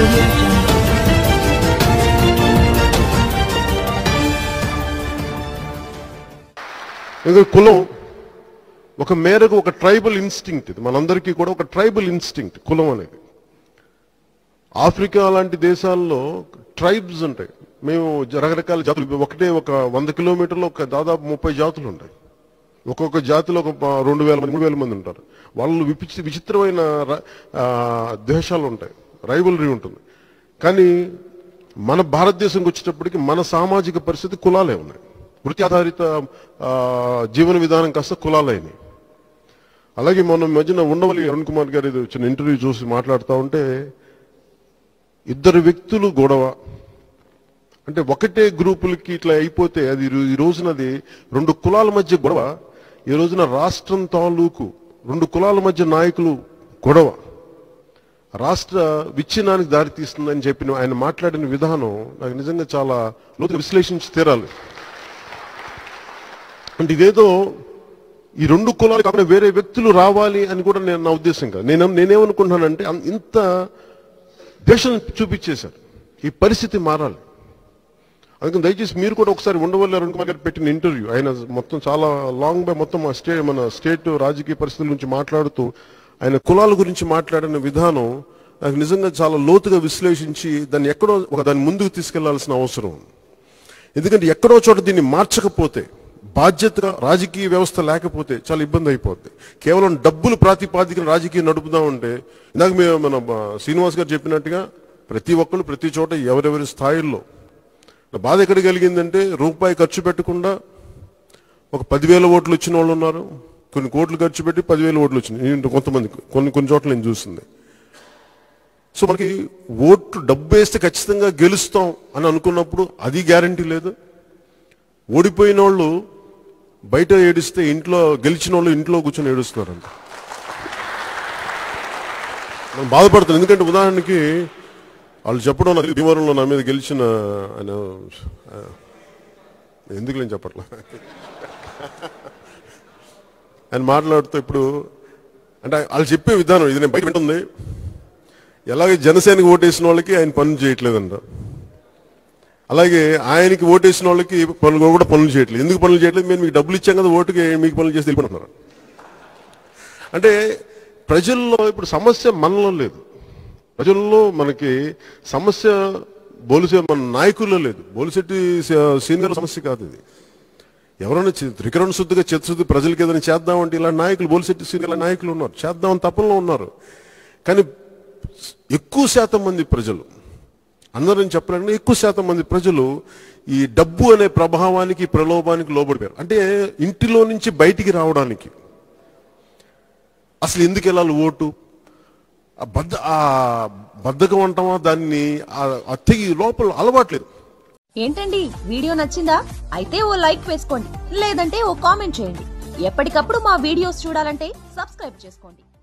audio jungle. ఎందుకంటే కులం ఒక మేరకు ఒక ట్రైబల్ ఇన్స్టింక్ట్ ఇది మనందరికీ కూడా ఒక ట్రైబల్ ఇన్స్టింక్ట్ కులం అనేది ఆఫ్రికా లాంటి దేశాల్లో ట్రైబ్స్ ఉంటాయి మేము రకరకాల జాతులు ఒకటే ఒక వంద కిలోమీటర్లో ఒక దాదాపు ముప్పై జాతులు ఉంటాయి ఒక్కొక్క జాతిలో ఒక ప- రెండు వేల మంది మూడు వేల మంది ఉంటారు వాళ్ళు విపిచి విచిత్రమైన ర- ఆ, ద్వేషాలు ఉంటాయి రైవలరీ ఉంటుంది కానీ మన భారతదేశంకి వచ్చేటప్పటికి మన సామాజిక పరిస్థితి కులాలే ఉన్నాయి వృత్తి ఆధారిత ఆ, జీవన విధానం కాస్త కులాలైనవి అలాగే మొన్న ఈ మధ్యన ఉండవల్లి అరుణ్ కుమార్ గారి వచ్చిన ఇంటర్వ్యూ చూసి మాట్లాడుతూ ఉంటే ఇద్దరు వ్యక్తులు గొడవ అంటే ఒకటే గ్రూపులకి ఇట్లా అయిపోతే అది ఈ రో- ఈ రోజున అది రెండు కులాల మధ్య గొడవ ఈ రోజున రాష్ట్రం తాలూకు రెండు కులాల మధ్య నాయకులు గొడవ రాష్ట్ర విచ్ఛిన్నానికి దారితీస్తుందని చెప్పిన ఆయన మాట్లాడిన విధానం నాకు నిజంగా చాలా లోతుగా విశ్లేషించి తీరాలి అంటే ఇదేదో ఈ రెండు కులాలు కాకుండా వేరే వ్యక్తులు రావాలి అని కూడా నేను నా ఉద్దేశం కాదు నేను నేనేమనుకుంటున్నానంటే అన్- ఇంత దేశం చూపించేశారు ఈ పరిస్థితి మారాలి అందుకని దయచేసి మీరు కూడా ఒకసారి ఉండవల్లి అరుణ్ కుమార్ గారు పెట్టిన ఇంటర్వ్యూ ఆయన మొత్తం చాలా లాంగ్ బై మొత్తం ఆ స్టే మన స్టేట్ రాజకీయ పరిస్థితుల గురించి మాట్లాడుతూ ఆయన కులాల గురించి మాట్లాడిన విధానం నాకు నిజంగా చాలా లోతుగా విశ్లేషించి దాన్ని ఎక్కడో ఒక దాన్ని ముందుకు తీసుకెళ్లాల్సిన అవసరం ఉంది. ఎందుకంటే ఎక్కడో చోట దీన్ని మార్చకపోతే బాధ్యతగా రాజకీయ వ్యవస్థ లేకపోతే చాలా ఇబ్బంది అయిపోద్ది కేవలం డబ్బులు ప్రాతిపాదికన రాజకీయం నడుపుదామంటే ఇందాక మేము మన ఆ, శ్రీనివాస్ గారు చెప్పినట్టుగా ప్రతి ఒక్కరు ప్రతి చోట ఎవరెవరి స్థాయిల్లో నా బాధ ఎక్కడ కలిగిందంటే రూపాయి ఖర్చు పెట్టకుండా ఒక పదివేల ఓట్లు వచ్చిన వాళ్ళు ఉన్నారు కొన్ని కోట్లు ఖర్చు పెట్టి పదివేల ఓట్లు వచ్చినాయి ఇంత కొంతమందికి కొన్ని కొన్ని చోట్ల నేను చూసింది సో మనకి ఓట్లు డబ్బు వేస్తే ఖచ్చితంగా గెలుస్తాం అని అనుకున్నప్పుడు అది గ్యారంటీ లేదు ఓడిపోయిన వాళ్ళు బయట ఏడిస్తే ఇంట్లో గెలిచిన వాళ్ళు ఇంట్లో కూర్చొని ఏడుస్తున్నారు అంత మనం బాధపడుతున్నాం ఎందుకంటే ఉదాహరణకి వాళ్ళు చెప్పడం నాకు భీమవరంలో నా మీద గెలిచిన ఆయన ఆ, ఎందుకు నేను చెప్పట్లా ఆయన మాట్లాడుతూ ఇప్పుడు అంటే వాళ్ళు చెప్పే విధానం ఇది నేను బయట వింటుంది ఎలాగే జనసేనకి ఓటేసిన వాళ్ళకి ఆయన పనులు చేయట్లేదంట అలాగే ఆయనకి ఓటేసిన వాళ్ళకి పనులు కూడా పనులు చేయట్లేదు ఎందుకు పనులు చేయట్లేదు మేము మీకు డబ్బులు ఇచ్చాం కదా ఓటుకి మీకు పనులు చేసి వెళ్ళిపోతున్నారు అంటే ప్రజల్లో ఇప్పుడు సమస్య మనలో లేదు ప్రజల్లో మనకి సమస్య బోలిసే మన నాయకుల్లో లేదు బోలిశెట్టి సీనియర్ సమస్య కాదు ఇది ఎవరైనా చి- త్రికరణ శుద్ధిగా చిత్తశుద్ధి ప్రజలకి ఏదైనా చేద్దామంటే ఇలా నాయకులు బోలిశెట్టి సీనియర్ నాయకులు ఉన్నారు చేద్దామని తపనలో ఉన్నారు కానీ ఎక్కువ శాతం మంది ప్రజలు అందరం చెప్పాలంటే ఎక్కువ శాతం మంది ప్రజలు ఈ డబ్బు అనే ప్రభావానికి ప్రలోభానికి లోబడిపోయారు అంటే ఇంటిలో నుంచి బయటికి రావడానికి అసలు ఎందుకు వెళ్ళాలి ఓటు ఆ బద్ద ఆ బద్ధకం అంటామా దాన్ని ఆ- ఆ తెగి లోపల అలవాట్లేదు ఏంటండి వీడియో నచ్చిందా అయితే ఓ లైక్ వేసుకోండి లేదంటే ఓ కామెంట్ చేయండి ఎప్పటికప్పుడు మా వీడియోస్ చూడాలంటే సబ్స్క్రైబ్ చేసుకోండి